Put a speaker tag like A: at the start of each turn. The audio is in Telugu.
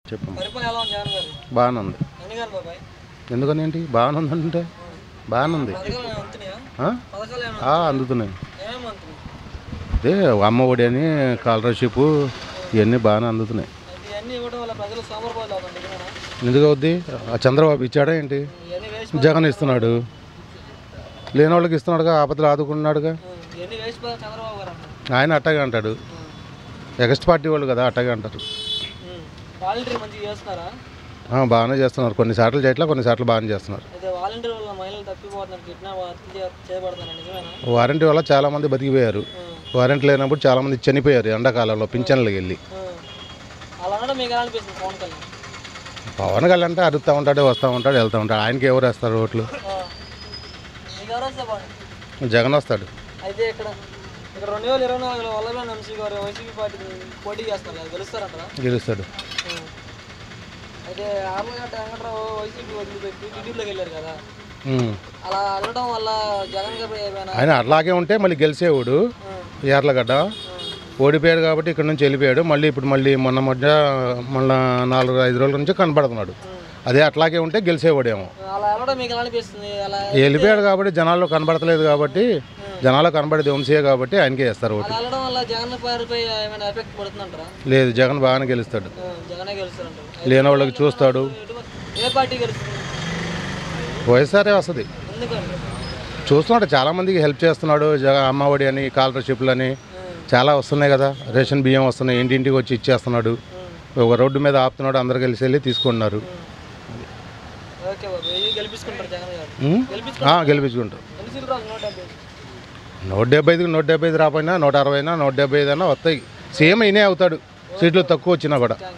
A: చెప్పు
B: పరిపాలన ఎలా ఉంది జగన్ గారు
A: బాగానే ఉంది
B: ఎందుకని బాబాయ్
A: ఎందుకని ఏంటి బాగానే ఉంది అంటే బాగానే ఉంది
B: పథకాలు ఏమైనా అందుతున్నాయా
A: ఆ?
B: పథకాలు ఏమైనా
A: ఆ, అందుతున్నాయి
B: ఏమేమి అందుతున్నాయి
A: అదే అమ్మ ఒడి అని స్కాలర్షిప్ ఇవన్నీ బాగానే అందుతున్నాయి
B: అంటే ఇవన్నీ ఇవ్వడం వల్ల ప్రజలు సోమరపోతులు అవుతుంది నిజమేనా
A: ఎందుకు అవుద్ది ఆ చంద్రబాబు ఇచ్చాడా ఏంటి
B: ఇవన్నీ వేస్ట్
A: జగన్ ఇస్తున్నాడు లేని వాళ్ళకి ఇస్తున్నాడుగా ఆపదలు ఆదుకుంటున్నాడుగా
B: ఇవన్నీ వేస్ట్ పథకాలు చంద్రబాబు గారు అంటారు
A: ఆయన అట్టగా అంటాడు ఎగస్ట్ పార్టీ వాళ్ళు కదా అట్టగా అంటారు
B: వాలంటీర్ మంచిగా చేస్తున్నారా
A: ఆ, బాగానే చేస్తున్నారు కొన్ని సార్లు చేయట్లా కొన్ని సార్లు బాగానే చేస్తున్నారు
B: అయితే వాలంటీర్ వల్ల మహిళలు తప్పిపోతున్నారు కిడ్నాప్ హత్య చే- చేయబడుతున్నారు నిజమేనా
A: వారంటీ వల్ల చాలామంది బతికిపోయారు వారంటీ లేనప్పుడు చాలామంది చనిపోయారు ఎండాకాలంలో పింఛన్లకు వెళ్ళి
B: ఆ. అలా అనడం మీకు ఎలా అనిపిస్తుంది పవన్ కళ్యాణ్
A: పవన్ కళ్యాణ్ అంటే అరుస్తూ ఉంటాడు వస్తూ ఉంటాడు వెళ్తూ ఉంటాడు ఆయనకి ఎవరు వేస్తారు ఓట్లు
B: ఆ. మీకు ఎవరు వస్తే బాగుంది
A: జగన్ వస్తాడు
B: అయితే ఇక్కడ ఇక్కడ రెండు వేల ఇరవై నాలుగులో వల్లభాన్ వంశీ గారు వైసీపీ పార్టీ పోటీ చేస్తున్నారు అది గెలుస్తారంటారా
A: గెలుస్తాడు
B: ఆ. అయితే ఆర్లగడ్డ వెంకట్రావు వైసీపీ వదిలిపెట్టి టీడీపీలోకి వెళ్ళారు కదా
A: ఉమ్.
B: అలా వెళ్ళడం వల్ల జగన్ గారు ఏమైనా
A: ఆయన అట్లాగే ఉంటే మళ్ళీ గెలిచేవాడు ఏర్లగడ్డ ఓడిపోయాడు కాబట్టి ఇక్కడ నుంచి వెళ్ళిపోయాడు మళ్ళీ ఇప్పుడు మళ్ళీ మొన్న మధ్య మళ్ళీ నాలుగు ఐదు రోజుల నుంచి కనబడుతున్నాడు అదే అట్లాగే ఉంటే గెలిచేవాడేమో
B: అలా వెళ్ళడం మీకు ఎలా అనిపిస్తుంది అలా
A: వెళ్ళిపోయాడు కాబట్టి జనాల్లో కనబడతలేదు కాబట్టి జనాల్లో కనబడేది వంశీయే కాబట్టి ఆయనకే వేస్తారు ఓటు
B: అలా వెళ్ళడం వల్ల జగన్ పార్టీపై ఏమైనా ఎఫెక్ట్ పడుతుందంటారా
A: లేదు జగన్ బాగానే గెలుస్తాడు
B: ఆ, జగనే గెలుస్తారంటారు
A: లేని వాళ్ళకి చూస్తాడు
B: ఏ పార్టీ గెలుస్తుంది
A: వైఎస్ఆర్ఏ వస్తుంది
B: ఎందుకండి
A: చూస్తున్నాడు చాలామందికి హెల్ప్ చేస్తున్నాడు జగ అమ్మఒడి అని స్కాలర్షిప్లు అని చాలా వస్తున్నాయి కదా రేషన్ బియ్యం వస్తున్నాయి ఇంటింటికి వచ్చి ఇచ్చేస్తున్నాడు ఒక రోడ్డు మీద ఆపుతున్నాడు అందరు కలిసి వెళ్ళి తీసుకుంటున్నారు
B: ఓకే బాబు ఇది గెలిపించుకుంటారు జగన్ గారు
A: ఉం?
B: గెలిపించుకుంటారు
A: ఆ, గెలిపించుకుంటారు
B: ఎన్ని సీట్లు రాదు నూట డెబ్బై
A: నూట డెబ్బై ఐదుకి నూట డెబ్బై ఐదు రాపోయినా నూట అరవై అయినా నూట డెబ్బై ఐదు అయినా వస్తాయి సేమ్ అయినే అవుతాడు సీట్లు తక్కువ వచ్చినా కూడా